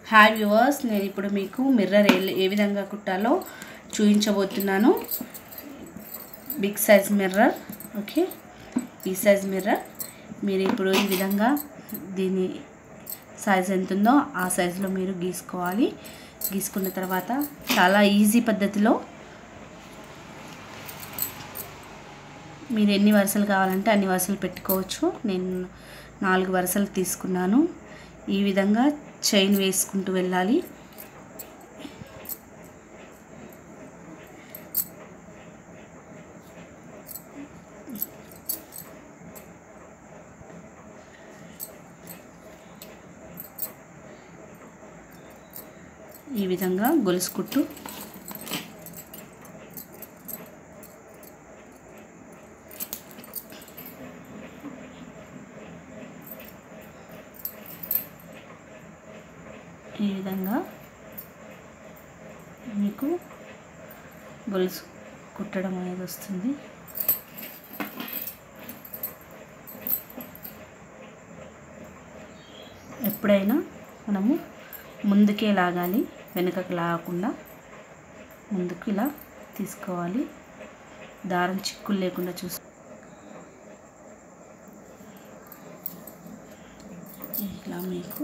hi viewers నేను ఇప్పుడు మీకు మిర్రర్ ఏ ఏ విధంగా కుట్టాలో చూపించబోతున్నాను బిగ్ సైజ్ మిర్రర్ ఓకే ఈ సైజ్ మిర్రర్ మీరు ఇప్పుడు ఈ విధంగా దీని సైజ్ ఎంత ఉందో ఆ సైజులో మీరు గీసుకోవాలి గీసుకున్న తర్వాత చాలా ఈజీ పద్ధతిలో మీరు ఎన్ని వరుసలు కావాలంటే అన్ని వరుసలు పెట్టుకోవచ్చు నేను నాలుగు వరుసలు తీసుకున్నాను ఈ విధంగా చైన్ వేసుకుంటూ వెళ్ళాలి ఈ విధంగా గొలుసు కుట్టు ఈ విధంగా మీకు గొలుసు కుట్టడం అనేది వస్తుంది ఎప్పుడైనా మనము ముందుకే లాగాలి వెనుకకు లాగకుండా ముందుకు ఇలా తీసుకోవాలి దారం చిక్కులు లేకుండా చూసు ఇలా మీకు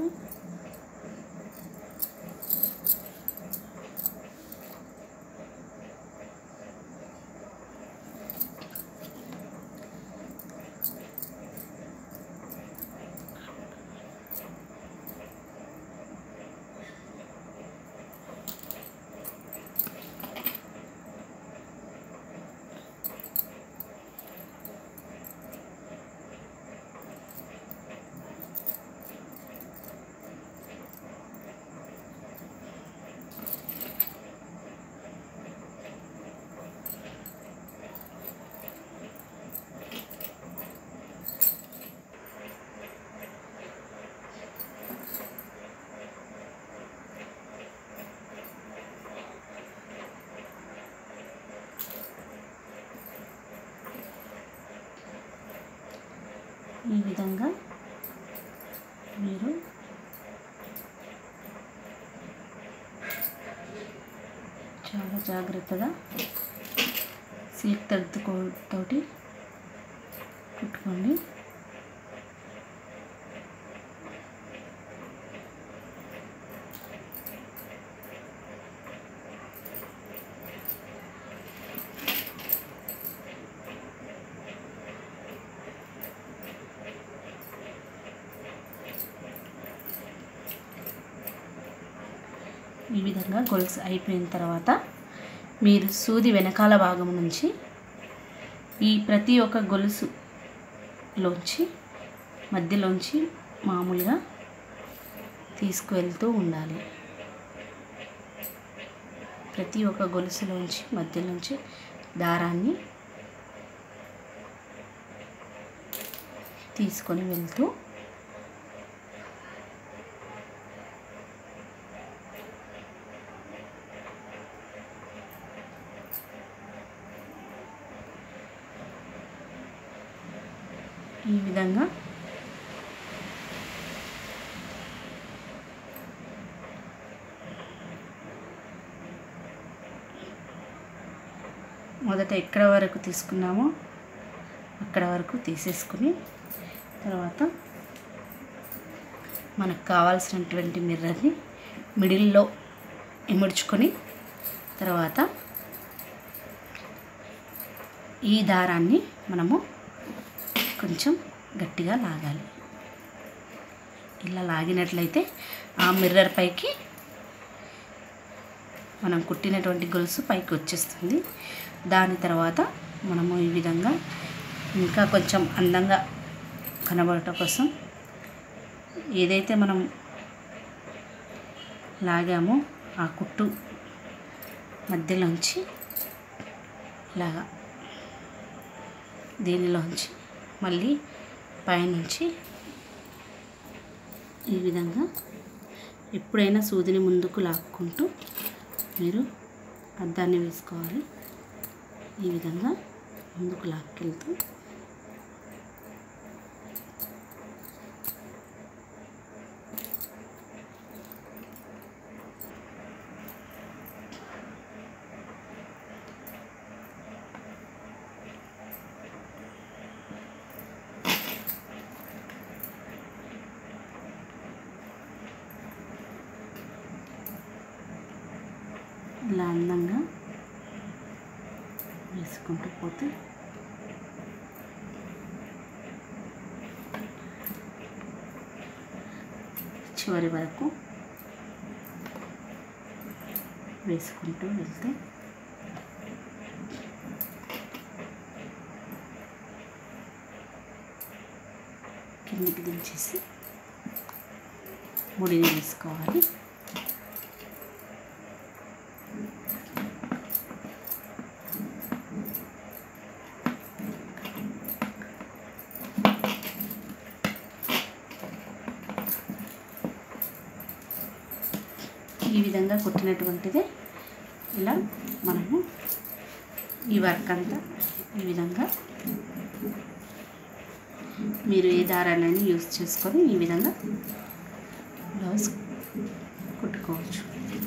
ఈ విధంగా మీరు చాలా జాగ్రత్తగా సిల్క్ థ్రెడ్ తోటి కుట్టుకోండి ఈ విధంగా గొలుసు అయిపోయిన తర్వాత మీరు సూది వెనకాల భాగం నుంచి ఈ ప్రతి ఒక్క గొలుసులోంచి మధ్యలోంచి మామూలుగా తీసుకువెళ్తూ ఉండాలి ప్రతి ఒక్క గొలుసులోంచి మధ్యలోంచి దారాన్ని తీసుకొని వెళ్తూ ఈ విధంగా మొదట ఎక్కడ వరకు తీసుకున్నామో అక్కడ వరకు తీసేసుకుని తర్వాత మనకు కావాల్సినటువంటి మిర్రర్ని మిడిల్లో ఇముడ్చుకొని తర్వాత ఈ దారాన్ని మనము కొంచెం గట్టిగా లాగాలి ఇలా లాగినట్లయితే ఆ మిర్రర్ పైకి మనం కుట్టినటువంటి గొలుసు పైకి వచ్చేస్తుంది దాని తర్వాత మనము ఈ విధంగా ఇంకా కొంచెం అందంగా కనబడటం కోసం ఏదైతే మనం లాగామో ఆ కుట్టు మధ్యలోంచి ఇలాగా దీనిలోంచి మళ్ళీ పైనుంచి ఈ విధంగా ఎప్పుడైనా సూదిని ముందుకు లాక్కుంటూ మీరు అద్దాన్ని వేసుకోవాలి ఈ విధంగా ముందుకు లాక్కెళ్తూ ఇలా అందంగా వేసుకుంటూ పోతే చివరి వరకు వేసుకుంటూ వెళ్తే కిందికి దించేసి ముడిని వేసుకోవాలి ఈ విధంగా కుట్టినటువంటిదే ఇలా మనము ఈ వర్క్ అంతా ఈ విధంగా మీరు ఏ దారాలని యూస్ చేసుకొని ఈ విధంగా బ్లౌజ్ కుట్టుకోవచ్చు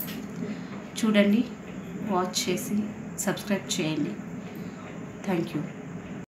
చూడండి వాచ్ చేసి సబ్స్క్రైబ్ చేయండి థ్యాంక్ యూ